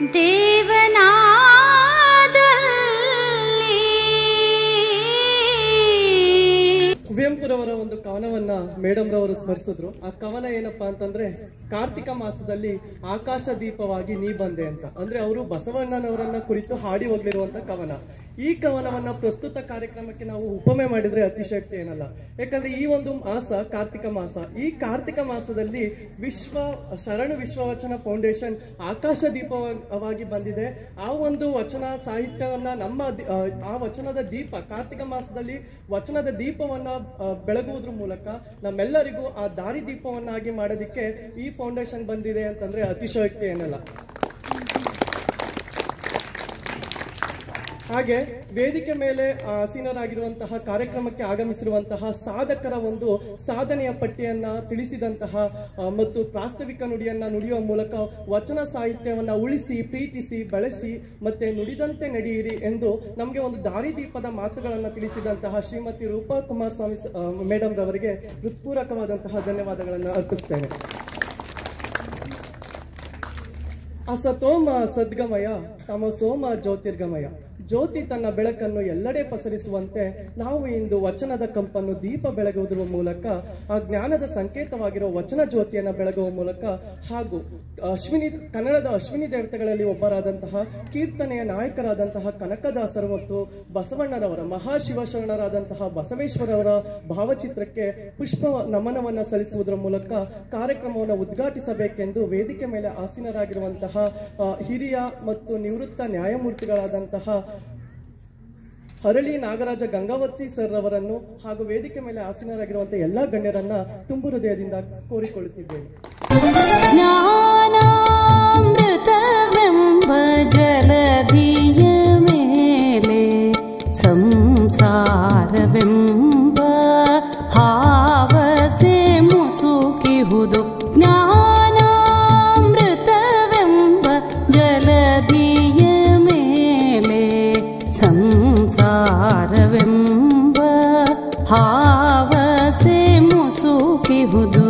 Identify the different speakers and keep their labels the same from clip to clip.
Speaker 1: ದೇವನಾದಲ್ಲಿ
Speaker 2: ಕುವೆಂಪುರವರ ಒಂದು ಕವನವನ್ನ ಮೇಡಮ್ ರವರು ಸ್ಮರಿಸಿದ್ರು ಆ ಕವನ ಏನಪ್ಪಾ ಅಂತಂದ್ರೆ ಕಾರ್ತಿಕ ಮಾಸದಲ್ಲಿ ಆಕಾಶ ದೀಪವಾಗಿ ನೀ ಬಂದೆ ಅಂತ ಅಂದ್ರೆ ಅವರು ಬಸವಣ್ಣನವರನ್ನ ಕುರಿತು ಹಾಡಿ ಹೋಗ್ಲಿರುವಂತ ಕವನ ಈ ಕವನವನ್ನ ಪ್ರಸ್ತುತ ಕಾರ್ಯಕ್ರಮಕ್ಕೆ ನಾವು ಉಪಮೆ ಮಾಡಿದ್ರೆ ಅತಿಶಯಕ್ತಿ ಏನಲ್ಲ ಯಾಕಂದ್ರೆ ಈ ಒಂದು ಮಾಸ ಕಾರ್ತಿಕ ಮಾಸ ಈ ಕಾರ್ತಿಕ ಮಾಸದಲ್ಲಿ ವಿಶ್ವ ಶರಣು ವಿಶ್ವವಚನ ಫೌಂಡೇಶನ್ ಆಕಾಶ ದೀಪವಾಗಿ ಬಂದಿದೆ ಆ ಒಂದು ವಚನ ಸಾಹಿತ್ಯವನ್ನ ನಮ್ಮ ದಿ- ಆ, ಆ ವಚನದ ದೀಪ ಕಾರ್ತಿಕ ಮಾಸದಲ್ಲಿ ವಚನದ ದೀಪವನ್ನ ಆ, ಬೆಳಗುವುದ್ರ ಮೂಲಕ ನಮ್ಮೆಲ್ಲರಿಗೂ ಆ ದಾರಿ ದೀಪವನ್ನಾಗಿ ಮಾಡೋದಿಕ್ಕೆ ಈ ಫೌಂಡೇಶನ್ ಬಂದಿದೆ ಅಂತಂದ್ರೆ ಅತಿಶಯೋಕ್ತಿ ಏನಲ್ಲ ಹಾಗೆ ವೇದಿಕೆ ಮೇಲೆ ಆಸೀನರಾಗಿರುವಂತಹ ಕಾರ್ಯಕ್ರಮಕ್ಕೆ ಆಗಮಿಸಿರುವಂತಹ ಸಾಧಕರ ಒಂದು ಸಾಧನೆಯ ಪಟ್ಟಿಯನ್ನ ತಿಳಿಸಿದಂತಹ ಆ, ಮತ್ತು ಪ್ರಾಸ್ತಾವಿಕ ನುಡಿಯನ್ನ ನುಡಿಯುವ ಮೂಲಕ ವಚನ ಸಾಹಿತ್ಯವನ್ನ ಉಳಿಸಿ ಪ್ರೀತಿಸಿ ಬೆಳೆಸಿ ಮತ್ತೆ ನುಡಿದಂತೆ ನಡೆಯಿರಿ ಎಂದು ನಮಗೆ ಒಂದು ದಾರಿದೀಪದ ಮಾತುಗಳನ್ನ ತಿಳಿಸಿದಂತಹ ಶ್ರೀಮತಿ ರೂಪಾ ಕುಮಾರಸ್ವಾಮಿ ಸ- ಆ, ಮೇಡಮ್ ರವರಿಗೆ ಹೃತ್ಪೂರ್ವಕವಾದಂತಹ ಧನ್ಯವಾದಗಳನ್ನು ಅರ್ಪಿಸ್ತೇನೆ ಅಸತೋಮ ಸದ್ಗಮಯ ತಮಸೋಮ ಜ್ಯೋತಿರ್ಗಮಯ ಜ್ಯೋತಿ ತನ್ನ ಬೆಳಕನ್ನು ಎಲ್ಲೆಡೆ ಪಸರಿಸುವಂತೆ ನಾವು ಇಂದು ವಚನದ ಕಂಪನ್ನು ದೀಪ ಬೆಳಗುವುದರ ಮೂಲಕ ಆ ಜ್ಞಾನದ ಸಂಕೇತವಾಗಿರುವ ವಚನ ಜ್ಯೋತಿಯನ್ನ ಬೆಳಗುವ ಮೂಲಕ ಹಾಗೂ ಅಶ್ವಿನಿ ಕನ್ನಡದ ಅಶ್ವಿನಿ ದೇವತೆಗಳಲ್ಲಿ ಒಬ್ಬರಾದಂತಹ ಕೀರ್ತನೆಯ ನಾಯಕರಾದಂತಹ ಕನಕದಾಸರು ಮತ್ತು ಬಸವಣ್ಣರವರ ಮಹಾಶಿವಶರಣರಾದಂತಹ ಬಸವೇಶ್ವರವರ ಭಾವಚಿತ್ರಕ್ಕೆ ಪುಷ್ಪ ನಮನವನ್ನ ಸಲ್ಲಿಸುವುದರ ಮೂಲಕ ಕಾರ್ಯಕ್ರಮವನ್ನು ಉದ್ಘಾಟಿಸಬೇಕೆಂದು ವೇದಿಕೆ ಮೇಲೆ ಆಸೀನರಾಗಿರುವಂತಹ ಆ, ಹಿರಿಯ ಮತ್ತು ನಿವೃತ್ತ ನ್ಯಾಯಮೂರ್ತಿಗಳಾದಂತಹ ಹರಳಿ ನಾಗರಾಜ ಗಂಗಾವತ್ಸಿ ಸರ್ ಅವರನ್ನು ಹಾಗೂ ವೇದಿಕೆ ಮೇಲೆ ಆಸೀನರಾಗಿರುವಂತಹ ಎಲ್ಲಾ ಗಣ್ಯರನ್ನ ತುಂಬು ಹೃದಯದಿಂದ ಕೋರಿಕೊಳ್ಳುತ್ತಿದ್ದೇನೆ
Speaker 1: ಜ್ಞಾನಾಮೃತವೆಂಬ ಜಲಧಿಯ ಮೇಲೆ ಸಂಸಾರವೆಂಬ ಹಾವಸೆ ಮುಸುಕಿಹುದು ಜ್ಞಾನಾಮೃತವೆಂಬ ಜಲಧಿಯ ಮೇಲೆ ಸಂಸಾರವೆಂಬ ಹಾವಸೆ ಮುಸುಕಿಹುದು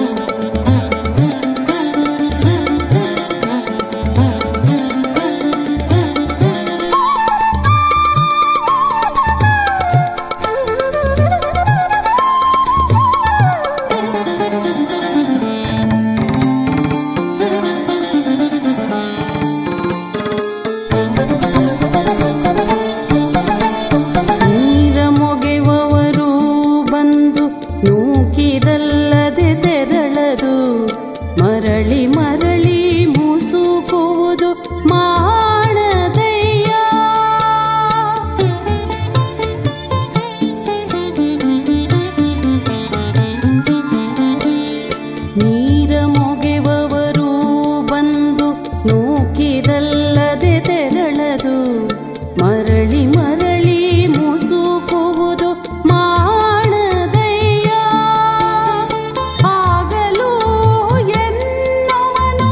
Speaker 1: ನೀರ ಮೊಗೆವವರು ಬಂದು ನೂಕಿದಲ್ಲದೆ ತೆರಳದು ಮರಳಿ ಮರಳಿ ಮುಸುಕುವುದು ಮಾಡದಯ್ಯ ನೀರ ಮೊಗೆವವರು ಬಂದು ನೂಕಿದಲ್ಲದೆ ತೆರಳದು ಮರಳಿ ಮರಳಿ ಮುಸುಕುವುದು ಮಾಡದಯ್ಯ ಆಗಲೂ ಎನ್ನುವನು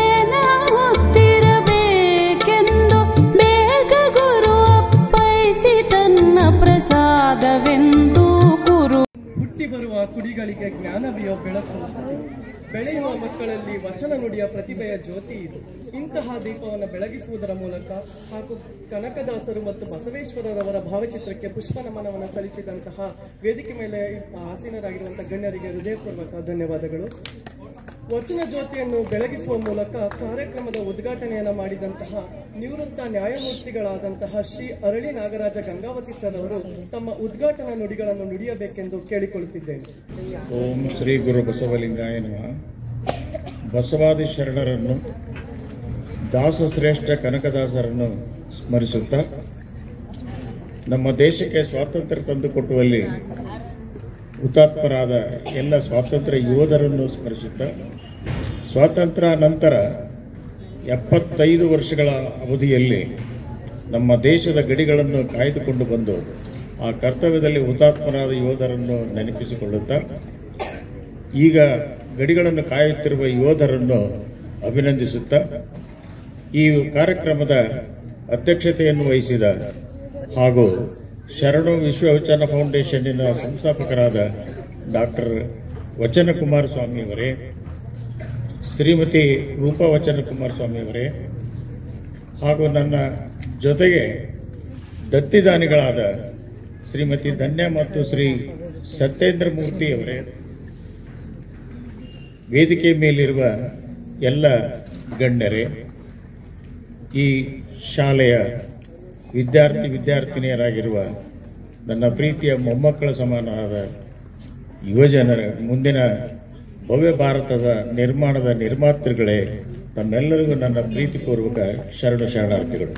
Speaker 1: ನೆನಹುತ್ತಿರಬೇಕೆಂದು ಬೇಗ ಗುರು ಅಪ್ಪೈಸಿ ತನ್ನ ಪ್ರಸಾದವೆಂದು ಕುರು
Speaker 2: ಹುಟ್ಟಿ ಬರುವ ಕುಡಿಗಳಿಗೆ ಜ್ಞಾನವಿಯೋ ಬೆಳಕು ಬೆಳೆಯುವ ಮಕ್ಕಳಲ್ಲಿ ವಚನ ನುಡಿಯ ಪ್ರತಿಭೆಯ ಜ್ಯೋತಿ ಇದು ಇಂತಹ ದೀಪವನ್ನು ಬೆಳಗಿಸುವುದರ ಮೂಲಕ ಹಾಗೂ ಕನಕದಾಸರು ಮತ್ತು ಬಸವೇಶ್ವರರವರ ಭಾವಚಿತ್ರಕ್ಕೆ ಪುಷ್ಪ ನಮನವನ್ನು ಸಲ್ಲಿಸಿದಂತಹ ವೇದಿಕೆ ಮೇಲೆ ಆಸೀನರಾಗಿರುವಂತಹ ಗಣ್ಯರಿಗೆ ಹೃದಯಪೂರ್ವಕ ಧನ್ಯವಾದಗಳು ವಚನ ಜ್ಯೋತಿಯನ್ನು ಬೆಳಗಿಸುವ ಮೂಲಕ ಕಾರ್ಯಕ್ರಮದ ಉದ್ಘಾಟನೆಯನ್ನು ಮಾಡಿದಂತಹ ನಿವೃತ್ತ ನ್ಯಾಯಮೂರ್ತಿಗಳಾದಂತಹ ಶ್ರೀ ಅರಳಿ ನಾಗರಾಜ ಗಂಗಾವತಿ ಸರ್ ಅವರು ತಮ್ಮ ಉದ್ಘಾಟನಾ ನುಡಿಗಳನ್ನು ನುಡಿಯಬೇಕೆಂದು ಕೇಳಿಕೊಳ್ಳುತ್ತಿದ್ದೇನೆ
Speaker 3: ಓಂ ಶ್ರೀ ಗುರು ಬಸವಲಿಂಗಾಯ ನಮಃ ಬಸವಾದಿ ಶರಣರನ್ನು ದಾಸಶ್ರೇಷ್ಠ ಕನಕದಾಸರನ್ನು ಸ್ಮರಿಸುತ್ತಾ ನಮ್ಮ ದೇಶಕ್ಕೆ ಸ್ವಾತಂತ್ರ್ಯ ತಂದುಕೊಟ್ಟುವಲ್ಲಿ ಹುತಾತ್ಮರಾದ ಎಲ್ಲ ಸ್ವಾತಂತ್ರ್ಯ ಯೋಧರನ್ನು ಸ್ಮರಿಸುತ್ತಾ ಸ್ವಾತಂತ್ರ್ಯ ನಂತರ ಎಪ್ಪತ್ತೈದು ವರ್ಷಗಳ ಅವಧಿಯಲ್ಲಿ ನಮ್ಮ ದೇಶದ ಗಡಿಗಳನ್ನು ಕಾಯ್ದುಕೊಂಡು ಬಂದು ಆ ಕರ್ತವ್ಯದಲ್ಲಿ ಹುತಾತ್ಮರಾದ ಯೋಧರನ್ನು ನೆನಪಿಸಿಕೊಳ್ಳುತ್ತಾ ಈಗ ಗಡಿಗಳನ್ನು ಕಾಯುತ್ತಿರುವ ಯೋಧರನ್ನು ಅಭಿನಂದಿಸುತ್ತಾ ಈ ಕಾರ್ಯಕ್ರಮದ ಅಧ್ಯಕ್ಷತೆಯನ್ನು ವಹಿಸಿದ ಹಾಗೂ ಶರಣು ವಿಶ್ವವಚನ ಫೌಂಡೇಶನ್ನಿನ ಸಂಸ್ಥಾಪಕರಾದ ಡಾಕ್ಟರ್ ವಚನ ಕುಮಾರಸ್ವಾಮಿಯವರೇ ಶ್ರೀಮತಿ ರೂಪಾ ವಚನ ಕುಮಾರಸ್ವಾಮಿಯವರೇ ಹಾಗೂ ನನ್ನ ಜೊತೆಗೆ ದತ್ತಿದಾನಿಗಳಾದ ಶ್ರೀಮತಿ ಧನ್ಯ ಮತ್ತು ಶ್ರೀ ಸತ್ಯೇಂದ್ರ ಮೂರ್ತಿ ಅವರೇ ವೇದಿಕೆ ಮೇಲಿರುವ ಎಲ್ಲ ಗಣ್ಯರೇ ಈ ಶಾಲೆಯ ವಿದ್ಯಾರ್ಥಿ ವಿದ್ಯಾರ್ಥಿನಿಯರಾಗಿರುವ ನನ್ನ ಪ್ರೀತಿಯ ಮೊಮ್ಮಕ್ಕಳ ಸಮಾನರಾದ ಯುವಜನರ ಮುಂದಿನ ಭವ್ಯ ಭಾರತದ ನಿರ್ಮಾಣದ ನಿರ್ಮಾತೃಗಳೇ ತಮ್ಮೆಲ್ಲರಿಗೂ ನನ್ನ ಪ್ರೀತಿಪೂರ್ವಕ ಶರಣ ಶರಣಾರ್ಥಿಗಳು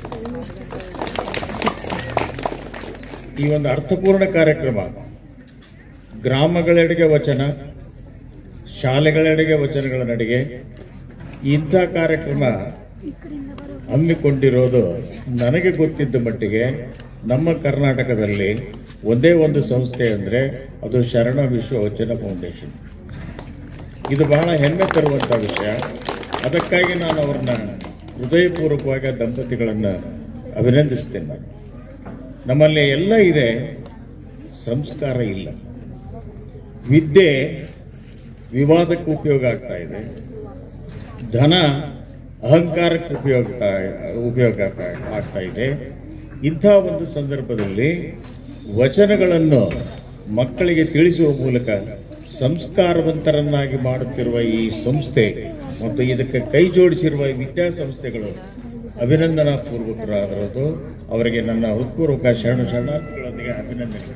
Speaker 3: ಈ ಒಂದು ಅರ್ಥಪೂರ್ಣ ಕಾರ್ಯಕ್ರಮ ಗ್ರಾಮಗಳೆಡೆಗೆ ವಚನ ಶಾಲೆಗಳೆಡೆಗೆ ವಚನಗಳ ನಡಿಗೆ ಇಂಥ ಕಾರ್ಯಕ್ರಮ ಹಮ್ಮಿಕೊಂಡಿರೋದು ನನಗೆ ಗೊತ್ತಿದ್ದ ಮಟ್ಟಿಗೆ ನಮ್ಮ ಕರ್ನಾಟಕದಲ್ಲಿ ಒಂದೇ ಒಂದು ಸಂಸ್ಥೆ ಅಂದರೆ ಅದು ಶರಣ ವಿಶ್ವ ವಚನ ಫೌಂಡೇಶನ್ ಇದು ಬಹಳ ಹೆಮ್ಮೆ ತರುವಂಥ ವಿಷಯ ಅದಕ್ಕಾಗಿ ನಾನು ಅವ್ರನ್ನ ಹೃದಯಪೂರ್ವಕವಾಗಿ ಆ ದಂಪತಿಗಳನ್ನು ಅಭಿನಂದಿಸ್ತೇನೆ ನಾನು ನಮ್ಮಲ್ಲಿ ಎಲ್ಲ ಇದೆ ಸಂಸ್ಕಾರ ಇಲ್ಲ ವಿದ್ಯೆ ವಿವಾದಕ್ಕೆ ಉಪಯೋಗ ಆಗ್ತಾ ಇದೆ ಧನ ಅಹಂಕಾರಕ್ಕೆ ಉಪಯೋಗ ಉಪಯೋಗ ಆಗ್ತಾ- ಆಗ್ತಾ ಇದೆ ಇಂಥ ಒಂದು ಸಂದರ್ಭದಲ್ಲಿ ವಚನಗಳನ್ನು ಮಕ್ಕಳಿಗೆ ತಿಳಿಸುವ ಮೂಲಕ ಸಂಸ್ಕಾರವಂತರನ್ನಾಗಿ ಮಾಡುತ್ತಿರುವ ಈ ಸಂಸ್ಥೆ ಮತ್ತು ಇದಕ್ಕೆ ಕೈ ಜೋಡಿಸಿರುವ ಈ ವಿದ್ಯಾಸಂಸ್ಥೆಗಳು ಅಭಿನಂದನಾ ಪೂರ್ವಕರಾಗಿರೋದು ಅವರಿಗೆ ನನ್ನ ಹೃತ್ಪೂರ್ವಕ ಶರಣ ಶರಣಾರ್ಥಿಗಳೊಂದಿಗೆ ಅಭಿನಂದನೆಗಳು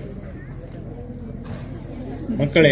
Speaker 3: ಮಕ್ಕಳೇ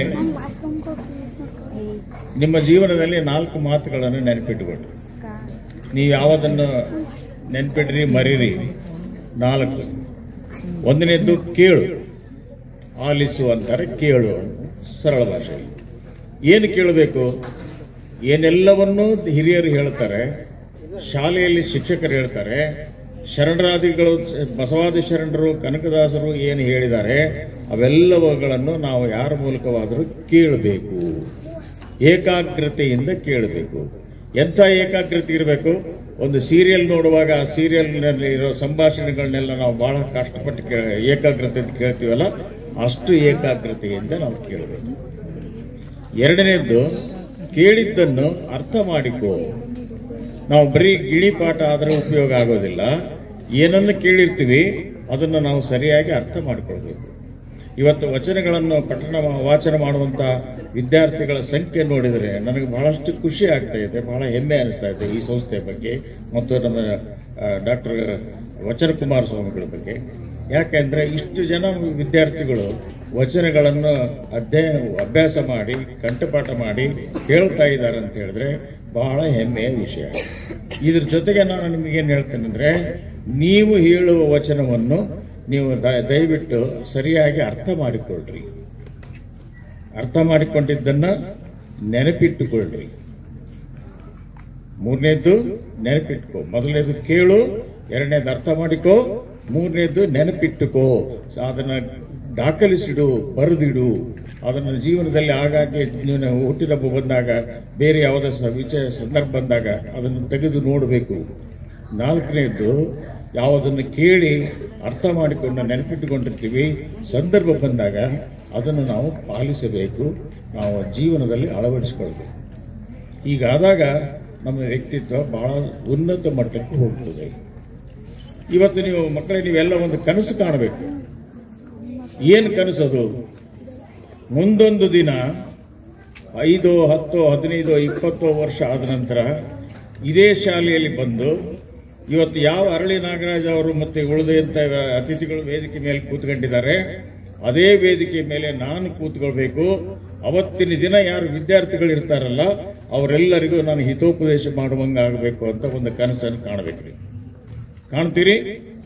Speaker 3: ನಿಮ್ಮ ಜೀವನದಲ್ಲಿ ನಾಲ್ಕು ಮಾತುಗಳನ್ನು ನೆನಪಿಟ್ಟುಕೊಳ್ಳಿ ನೀವು ಯಾವುದನ್ನು ನೆನಪಿಡ್ರಿ ಮರೀರಿ ನಾಲ್ಕು ಒಂದನೇದ್ದು ಕೇಳು ಆಲಿಸು ಅಂತಾರೆ ಕೇಳು ಸರಳ ಭಾಷೆ ಏನು ಕೇಳಬೇಕು ಏನೆಲ್ಲವನ್ನೂ ಹಿರಿಯರು ಹೇಳ್ತಾರೆ ಶಾಲೆಯಲ್ಲಿ ಶಿಕ್ಷಕರು ಹೇಳ್ತಾರೆ ಶರಣರಾದಿಗಳು ಬಸವಾದಿ ಶರಣರು ಕನಕದಾಸರು ಏನು ಹೇಳಿದ್ದಾರೆ ಅವೆಲ್ಲವುಗಳನ್ನು ನಾವು ಯಾರ ಮೂಲಕವಾದರೂ ಕೇಳಬೇಕು ಏಕಾಗ್ರತೆಯಿಂದ ಕೇಳಬೇಕು ಎಂಥ ಏಕಾಗ್ರತೆ ಇರಬೇಕು ಒಂದು ಸೀರಿಯಲ್ ನೋಡುವಾಗ ಆ ಸೀರಿಯಲ್ನಲ್ಲಿ ಇರೋ ಸಂಭಾಷಣೆಗಳನ್ನೆಲ್ಲ ನಾವು ಬಹಳ ಕಷ್ಟಪಟ್ಟು ಕೇ- ಏಕಾಗ್ರತೆಯಿಂದ ಕೇಳ್ತೀವಲ್ಲ ಅಷ್ಟು ಏಕಾಗ್ರತೆಯಿಂದ ನಾವು ಕೇಳಬೇಕು ಎರಡನೇದ್ದು ಕೇಳಿದ್ದನ್ನು ಅರ್ಥ ಮಾಡಿಕೋ ನಾವು ಬರೀ ಗಿಳಿ ಪಾಠ ಆದರೆ ಉಪಯೋಗ ಆಗೋದಿಲ್ಲ ಏನನ್ನು ಕೇಳಿರ್ತೀವಿ ಅದನ್ನು ನಾವು ಸರಿಯಾಗಿ ಅರ್ಥ ಮಾಡಿಕೊಳ್ಬೇಕು ಇವತ್ತು ವಚನಗಳನ್ನು ಪಠಣ ವಾಚನ ಮಾಡುವಂತ ವಿದ್ಯಾರ್ಥಿಗಳ ಸಂಖ್ಯೆ ನೋಡಿದರೆ ನನಗೆ ಬಹಳಷ್ಟು ಖುಷಿ ಆಗ್ತಾ ಇದೆ ಬಹಳ ಹೆಮ್ಮೆ ಅನಿಸ್ತಾ ಇದೆ ಈ ಸಂಸ್ಥೆ ಬಗ್ಗೆ ಮತ್ತು ನಮ್ಮ ಡಾಕ್ಟರ್ ವಚನ ಕುಮಾರ ಸ್ವಾಮಿಗಳ ಬಗ್ಗೆ ಯಾಕೆಂದ್ರೆ ಇಷ್ಟು ಜನ ವಿದ್ಯಾರ್ಥಿಗಳು ವಚನಗಳನ್ನು ಅಧ್ಯಯನ ಅಭ್ಯಾಸ ಮಾಡಿ ಕಂಠಪಾಠ ಮಾಡಿ ಕೇಳ್ತಾ ಇದ್ದಾರೆ ಅಂತ ಹೇಳಿದ್ರೆ ಬಹಳ ಹೆಮ್ಮೆಯ ವಿಷಯ ಇದ್ರ ಜೊತೆಗೆ ನಾನು ನಿಮಗೇನು ಹೇಳ್ತೇನೆ ಅಂದ್ರೆ ನೀವು ಹೇಳುವ ವಚನವನ್ನು ನೀವು ದ- ದಯವಿಟ್ಟು ಸರಿಯಾಗಿ ಅರ್ಥ ಮಾಡಿಕೊಳ್ಳ್ರಿ ಅರ್ಥ ಮಾಡಿಕೊಂಡಿದ್ದನ್ನ ನೆನಪಿಟ್ಟುಕೊಳ್ಳ್ರಿ ಮೂರನೇದ್ದು ನೆನಪಿಟ್ಕೋ ಮೊದಲನೇದು ಕೇಳು ಎರಡನೇದು ಅರ್ಥ ಮಾಡಿಕೋ ಮೂರನೇದು ನೆನಪಿಟ್ಟುಕೋ ಅದನ್ನ ದಾಖಲಿಸಿಡು ಬರೆದಿಡು ಅದನ್ನು ಜೀವನದಲ್ಲಿ ಆಗಾಗ್ಗೆ ನೀನು ಹುಟ್ಟಿದಬ್ಬ ಬಂದಾಗ ಬೇರೆ ಯಾವುದೇ ಸ- ವಿಷಯ ಸಂದರ್ಭ ಬಂದಾಗ ಅದನ್ನು ತೆಗೆದು ನೋಡಬೇಕು ನಾಲ್ಕನೇದ್ದು ಯಾವುದನ್ನು ಕೇಳಿ ಅರ್ಥ ಮಾಡಿಕೊಂಡು ನೆನಪಿಟ್ಟುಕೊಂಡಿರ್ತೀವಿ ಸಂದರ್ಭ ಬಂದಾಗ ಅದನ್ನು ನಾವು ಪಾಲಿಸಬೇಕು ನಾವು ಜೀವನದಲ್ಲಿ ಅಳವಡಿಸಿಕೊಳ್ಬೇಕು ಹೀಗಾದಾಗ ನಮ್ಮ ವ್ಯಕ್ತಿತ್ವ ಬಹಳ ಉನ್ನತ ಮಟ್ಟಕ್ಕೆ ಹೋಗ್ತದೆ ಇವತ್ತು ನೀವು ಮಕ್ಕಳೇ ನೀವೆಲ್ಲ ಒಂದು ಕನಸು ಕಾಣಬೇಕು ಏನು ಕನಸದು ಮುಂದೊಂದು ದಿನ ಐದು ಹತ್ತು ಹದಿನೈದು ಇಪ್ಪತ್ತು ವರ್ಷ ಆದ ನಂತರ ಇದೇ ಶಾಲೆಯಲ್ಲಿ ಬಂದು ಇವತ್ತು ಯಾವ ಅರಳಿ ನಾಗರಾಜ್ ಅವರು ಮತ್ತೆ ಉಳಿದಂತ ಅತಿಥಿಗಳು ವೇದಿಕೆ ಮೇಲೆ ಕೂತ್ಕೊಂಡಿದ್ದಾರೆ ಅದೇ ವೇದಿಕೆ ಮೇಲೆ ನಾನು ಕೂತ್ಕೊಳ್ಬೇಕು ಅವತ್ತಿನ ದಿನ ಯಾರು ವಿದ್ಯಾರ್ಥಿಗಳು ಇರ್ತಾರಲ್ಲ ಅವರೆಲ್ಲರಿಗೂ ನಾನು ಹಿತೋಪದೇಶ ಮಾಡುವಂಗೆ ಆಗಬೇಕು ಅಂತ ಒಂದು ಕನಸನ್ನು ಕಾಣಬೇಕ್ರಿ ಕಾಣ್ತೀರಿ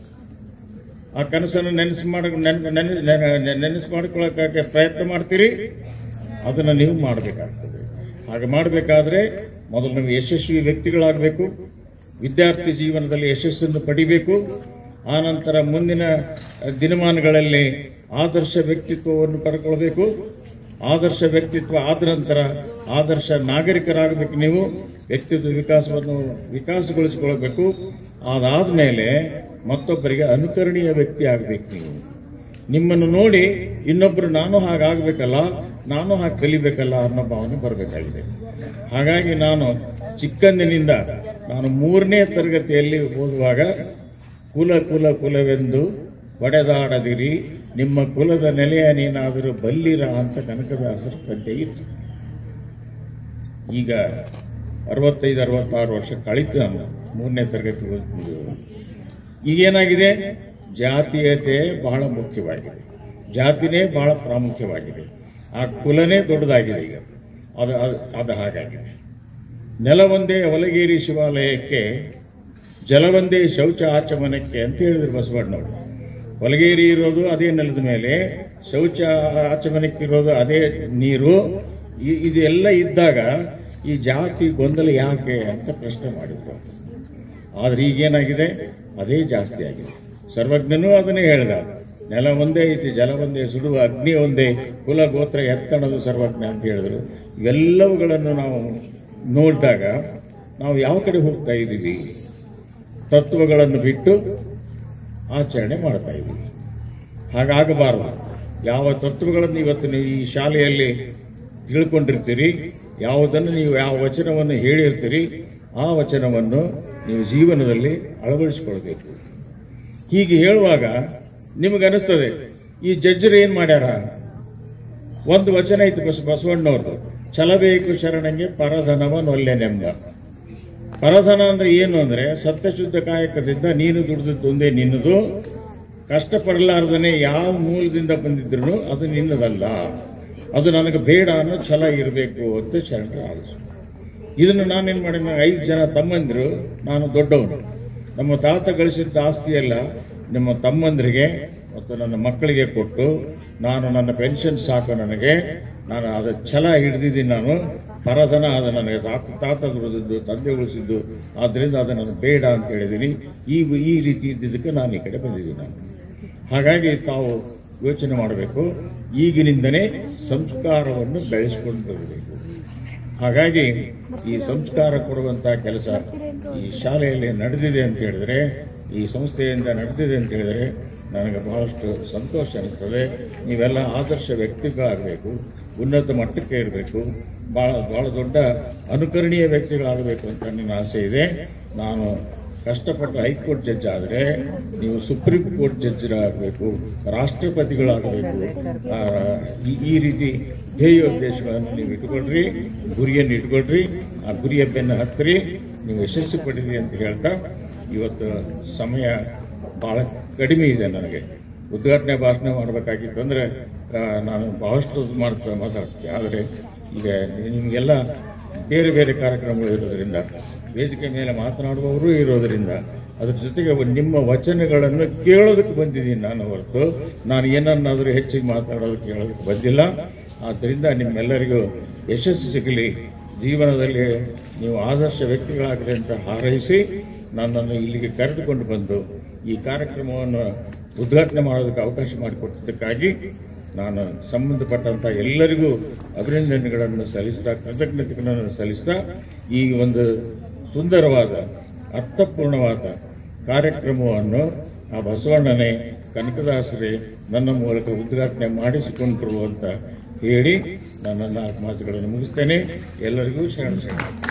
Speaker 3: ಆ ಕನಸನ್ನು ನೆನೆಸು ಮಾಡ ನೆನೆಸು ಮಾಡ್ಕೊಳ್ಳೋಕೆ ಪ್ರಯತ್ನ ಮಾಡ್ತೀರಿ ಅದನ್ನು ನೀವು ಮಾಡಬೇಕಾಗ್ತದೆ ಹಾಗೆ ಮಾಡಬೇಕಾದ್ರೆ ಮೊದಲು ನೀವು ಯಶಸ್ವಿ ವ್ಯಕ್ತಿಗಳಾಗಬೇಕು ವಿದ್ಯಾರ್ಥಿ ಜೀವನದಲ್ಲಿ ಯಶಸ್ಸನ್ನು ಪಡಿಬೇಕು ಆನಂತರ ಮುಂದಿನ ದಿನಮಾನಗಳಲ್ಲಿ ಆದರ್ಶ ವ್ಯಕ್ತಿತ್ವವನ್ನು ಪಡ್ಕೊಳ್ಬೇಕು ಆದರ್ಶ ವ್ಯಕ್ತಿತ್ವ ಆದ ನಂತರ ಆದರ್ಶ ನಾಗರಿಕರಾಗಬೇಕು ನೀವು ವ್ಯಕ್ತಿತ್ವ ವಿಕಾಸವನ್ನು ವಿಕಾಸಗೊಳಿಸಿಕೊಳ್ಬೇಕು ಅದಾದ ಮೇಲೆ ಮತ್ತೊಬ್ಬರಿಗೆ ಅನುಕರಣೀಯ ವ್ಯಕ್ತಿ ಆಗಬೇಕು ನೀವು ನಿಮ್ಮನ್ನು ನೋಡಿ ಇನ್ನೊಬ್ಬರು ನಾನು ಹಾಗಾಗಬೇಕಲ್ಲ ನಾನು ಹಾಗೆ ಕಲಿಬೇಕಲ್ಲ ಅನ್ನೋ ಭಾವನೆ ಬರಬೇಕಾಗಿದೆ ಹಾಗಾಗಿ ನಾನು ಚಿಕ್ಕಂದಿನಿಂದ ನಾನು ಮೂರನೇ ತರಗತಿಯಲ್ಲಿ ಓದುವಾಗ ಕುಲ ಕುಲ ಕುಲವೆಂದು ಒಡೆದಾಡದಿರಿ ನಿಮ್ಮ ಕುಲದ ನೆಲೆಯ ನೀನಾದರೂ ಬಲ್ಲಿರ ಅಂತ ಕನಕದಾಸರ ಪದ್ಯ ಇತ್ತು ಈಗ ಅರವತ್ತೈದು ಅರವತ್ತಾರು ವರ್ಷ ಕಳೀತು ನಾನು ಮೂರನೇ ತರಗತಿ ಓದ್ತಿದ್ದು ಈಗೇನಾಗಿದೆ ಜಾತೀಯತೆ ಬಹಳ ಮುಖ್ಯವಾಗಿದೆ ಜಾತಿನೇ ಬಹಳ ಪ್ರಾಮುಖ್ಯವಾಗಿದೆ ಆ ಕುಲನೇ ದೊಡ್ಡದಾಗಿದೆ ಈಗ ಅದು ಅದು- ಅದು ಹಾಗಾಗಿದೆ ನೆಲವೊಂದೇ ಅವಲಗೇರಿ ಶಿವಾಲಯಕ್ಕೆ ಜಲವೊಂದೇ ಶೌಚ ಆಚಮನಕ್ಕೆ ಅಂತ ಹೇಳಿದ್ರು ಬಸವಣ್ಣವರು ಹೊಲಗೇರಿ ಇರೋದು ಅದೇ ನೆಲದ ಮೇಲೆ ಶೌಚ ಆಚಮನಕ್ಕೆ ಇರೋದು ಅದೇ ನೀರು ಇ- ಇದೆಲ್ಲ ಇದ್ದಾಗ ಈ ಜಾತಿ ಗೊಂದಲ ಯಾಕೆ ಅಂತ ಪ್ರಶ್ನೆ ಮಾಡಿದ್ರು ಆದ್ರೆ ಈಗೇನಾಗಿದೆ ಅದೇ ಜಾಸ್ತಿ ಆಗಿದೆ ಸರ್ವಜ್ಞನೂ ಅದನ್ನೇ ಹೇಳಿದ ನೆಲ ಒಂದೇ ಐತಿ ಜಲ ಒಂದೇ ಸುಡುವ ಅಗ್ನಿ ಒಂದೇ ಕುಲ ಗೋತ್ರ ಎತ್ತಣದು ಸರ್ವಜ್ಞ ಅಂತ ಹೇಳಿದ್ರು ಇವೆಲ್ಲವುಗಳನ್ನು ನಾವು ನೋಡಿದಾಗ ನಾವು ಯಾವ ಕಡೆ ಹೋಗ್ತಾ ಇದ್ದೀವಿ ತತ್ವಗಳನ್ನು ಬಿಟ್ಟು ಆಚರಣೆ ಮಾಡ್ತಾ ಇದ್ದೀವಿ ಹಾಗಾಗಬಾರದು ಯಾವ ತತ್ವಗಳನ್ನು ಇವತ್ತು ನೀವು ಈ ಶಾಲೆಯಲ್ಲಿ ತಿಳ್ಕೊಂಡಿರ್ತೀರಿ ಯಾವುದನ್ನು ನೀವು ಯಾವ ವಚನವನ್ನು ಹೇಳಿರ್ತೀರಿ ಆ ವಚನವನ್ನು ನೀವು ಜೀವನದಲ್ಲಿ ಅಳವಡಿಸಿಕೊಳ್ಬೇಕು ಹೀಗೆ ಹೇಳುವಾಗ ನಿಮಗೆ ಅನಿಸ್ತದೆ ಈ ಜಡ್ಜರು ಏನ್ ಮಾಡ್ಯಾರ ಒಂದು ವಚನ ಇತ್ತು ಬಸ ಬಸವಣ್ಣವ್ರದ್ದು ಛಲಬೇಕು ಶರಣಂಗೆ ಪರಧನವ ನೊಲ್ಲೆನೆಂಬ ಪರಧನ ಅಂದ್ರೆ ಏನು ಅಂದ್ರೆ ಸತ್ಯಶುದ್ಧ ಕಾಯಕದಿಂದ ನೀನು ದುಡಿದದ್ದೊಂದೇ ನಿನ್ನದು ಕಷ್ಟಪಡಲಾರ್ದನೆ ಯಾವ ಮೂಲದಿಂದ ಬಂದಿದ್ರು ಅದು ನಿನ್ನದಲ್ಲ ಅದು ನನಗೆ ಬೇಡ ಅನ್ನೋ ಛಲ ಇರಬೇಕು ಅಂತ ಶರಣರು ಆಲೋಚನೆ ಇದನ್ನು ನಾನೇನು ಮಾಡಿದ ಐದು ಜನ ತಮ್ಮಂದಿರು ನಾನು ದೊಡ್ಡವನು ನಮ್ಮ ತಾತ ಗಳಿಸಿದ್ದ ಆಸ್ತಿಯೆಲ್ಲ ನಿಮ್ಮ ತಮ್ಮಂದರಿಗೆ ಮತ್ತು ನನ್ನ ಮಕ್ಕಳಿಗೆ ಕೊಟ್ಟು ನಾನು ನನ್ನ ಪೆನ್ಷನ್ ಸಾಕು ನನಗೆ ನಾನು ಅದ ಛಲ ಹಿಡಿದಿದ್ದೀನಿ ನಾನು ಪರಧನ ಅದು ನನಗೆ ತಾತ ತಾತ ದುಡಿದಿದ್ದು ತಂದೆ ಉಳಿಸಿದ್ದು ಆದ್ದರಿಂದ ಅದು ನನಗೆ ಬೇಡ ಅಂತ ಹೇಳಿದ್ದೀನಿ ಈ ಈ ರೀತಿ ಇದ್ದಿದ್ದಕ್ಕೆ ನಾನು ಈ ಕಡೆ ಬಂದಿದ್ದೀನಿ ನಾನು ಹಾಗಾಗಿ ತಾವು ಯೋಚನೆ ಮಾಡಬೇಕು ಈಗಿನಿಂದನೇ ಸಂಸ್ಕಾರವನ್ನು ಬೆಳೆಸ್ಕೊಂಡು ಬರಬೇಕು ಹಾಗಾಗಿ ಈ ಸಂಸ್ಕಾರ ಕೊಡುವಂತ ಕೆಲಸ ಈ ಶಾಲೆಯಲ್ಲಿ ನಡೆದಿದೆ ಅಂತ ಹೇಳಿದ್ರೆ ಈ ಸಂಸ್ಥೆಯಿಂದ ನಡೆದಿದೆ ಅಂತ ಹೇಳಿದ್ರೆ ನನಗೆ ಬಹಳಷ್ಟು ಸಂತೋಷ ಅನಿಸ್ತದೆ ನೀವೆಲ್ಲ ಆದರ್ಶ ವ್ಯಕ್ತಿಗಳಾಗಬೇಕು ಉನ್ನತ ಮಟ್ಟಕ್ಕೆ ಇರಬೇಕು ಬಹಳ ಬಹಳ ದೊಡ್ಡ ಅನುಕರಣೀಯ ವ್ಯಕ್ತಿಗಳಾಗಬೇಕು ಅಂತ ನನ್ನ ಆಸೆ ಇದೆ ನಾನು ಕಷ್ಟಪಟ್ಟು ಹೈಕೋರ್ಟ್ ಜಡ್ಜ್ ಆದರೆ ನೀವು ಸುಪ್ರೀಂ ಕೋರ್ಟ್ ಜಡ್ಜರಾಗಬೇಕು ರಾಷ್ಟ್ರಪತಿಗಳಾಗಬೇಕು ಆ, ಈ- ಈ ರೀತಿ ಧ್ಯೇಯೋದ್ದೇಶಗಳನ್ನು ನೀವು ಇಟ್ಕೊಳ್ರಿ ಗುರಿಯನ್ನು ಇಟ್ಕೊಳ್ರಿ ಆ ಗುರಿಯ ಬೆನ್ನು ಹತ್ತಿರಿ ನೀವು ಯಶಸ್ಸು ಪಡೀರಿ ಅಂತ ಹೇಳ್ತಾ ಇವತ್ತು ಸಮಯ ಬಹಳ ಕಡಿಮೆ ಇದೆ ನನಗೆ ಉದ್ಘಾಟನೆ ಭಾಷಣ ಮಾಡಬೇಕಾಗಿತ್ತು ಅಂದರೆ ನಾನು ಬಹಳಷ್ಟು ಮಾಡ್ತಾ ಮಾತಾಡ್ತೀನಿ ಆದರೆ ಈಗ ನಿಮಗೆಲ್ಲ ಬೇರೆ ಬೇರೆ ಕಾರ್ಯಕ್ರಮಗಳು ಇರೋದ್ರಿಂದ ವೇದಿಕೆ ಮೇಲೆ ಮಾತನಾಡುವವರು ಇರೋದರಿಂದ ಅದ್ರ ಜೊತೆಗೆ ಒಂದು ನಿಮ್ಮ ವಚನಗಳನ್ನು ಕೇಳೋದಕ್ಕೆ ಬಂದಿದ್ದೀನಿ ನಾನು ಹೊರತು ನಾನು ಏನನ್ನಾದರೂ ಹೆಚ್ಚಿಗೆ ಮಾತಾಡೋದಕ್ಕೆ ಕೇಳೋದಕ್ಕೆ ಬಂದಿಲ್ಲ ಆದ್ದರಿಂದ ನಿಮ್ಮೆಲ್ಲರಿಗೂ ಯಶಸ್ಸು ಸಿಗಲಿ ಜೀವನದಲ್ಲಿ ನೀವು ಆದರ್ಶ ವ್ಯಕ್ತಿಗಳಾಗಲಿ ಅಂತ ಹಾರೈಸಿ ನನ್ನನ್ನು ಇಲ್ಲಿಗೆ ಕರೆದುಕೊಂಡು ಬಂದು ಈ ಕಾರ್ಯಕ್ರಮವನ್ನು ಉದ್ಘಾಟನೆ ಮಾಡೋದಕ್ಕೆ ಅವಕಾಶ ಮಾಡಿಕೊಟ್ಟಿದ್ದಕ್ಕಾಗಿ ನಾನು ಸಂಬಂಧಪಟ್ಟಂತ ಎಲ್ಲರಿಗೂ ಅಭಿನಂದನೆಗಳನ್ನು ಸಲ್ಲಿಸ್ತಾ ಕೃತಜ್ಞತೆಗಳನ್ನು ಸಲ್ಲಿಸ್ತಾ ಈ ಒಂದು ಸುಂದರವಾದ ಅರ್ಥಪೂರ್ಣವಾದ ಕಾರ್ಯಕ್ರಮವನ್ನು ಆ ಬಸವಣ್ಣನೇ ಕನಕದಾಸರೇ ನನ್ನ ಮೂಲಕ ಉದ್ಘಾಟನೆ ಮಾಡಿಸಿಕೊಂಡ್ರು ಅಂತ ಹೇಳಿ ನನ್ನ ನಾಲ್ಕು ಮಾತುಗಳನ್ನು ಮುಗಿಸ್ತೇನೆ ಎಲ್ಲರಿಗೂ ಶರಣ ಶರಣ